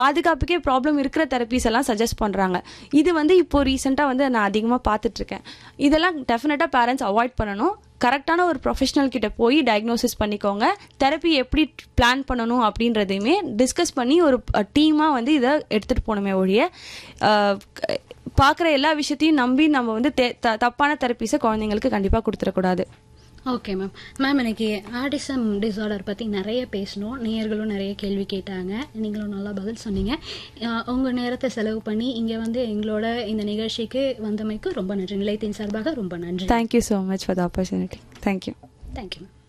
பாதுகாப்புக்கே problem இருக்கிற therapies எல்லாம் suggest பண்ணுறாங்க இது வந்து இப்போ ரீசெண்டாக வந்து நான் அதிகமாக பார்த்துட்ருக்கேன் இதெல்லாம் டெஃபினட்டாக பேரண்ட்ஸ் அவாய்ட் பண்ணணும் கரெக்டான ஒரு ப்ரொஃபஷனல் கிட்ட போய் டயக்னோசிஸ் பண்ணிக்கோங்க தெரப்பி எப்படி பிளான் பண்ணணும் அப்படின்றதையுமே டிஸ்கஸ் பண்ணி ஒரு டீமாக வந்து இதை எடுத்துகிட்டு போகணுமே ஒழிய பார்க்குற எல்லா விஷயத்தையும் நம்பி நம்ம வந்து தே- த- தப்பான தெரப்பீஸை குழந்தைங்களுக்கு கண்டிப்பாக கொடுத்துடக்கூடாது ஓகே மேம் மேம் இன்னைக்கு ஆடிசம் டிசார்டர் பற்றி நிறைய பேசணும் நேயர்களும் நிறைய கேள்வி கேட்டாங்க நீங்களும் நல்லா பதில் சொன்னீங்க அஹ், உங்க நேரத்தை செலவு பண்ணி இங்கே வந்து எங்களோட இந்த நிகழ்ச்சிக்கு வந்தமைக்கு ரொம்ப நன்றி நிலையத்தின் சார்பாக ரொம்ப நன்றி thank you so much for the opportunity thank you thank you ma'am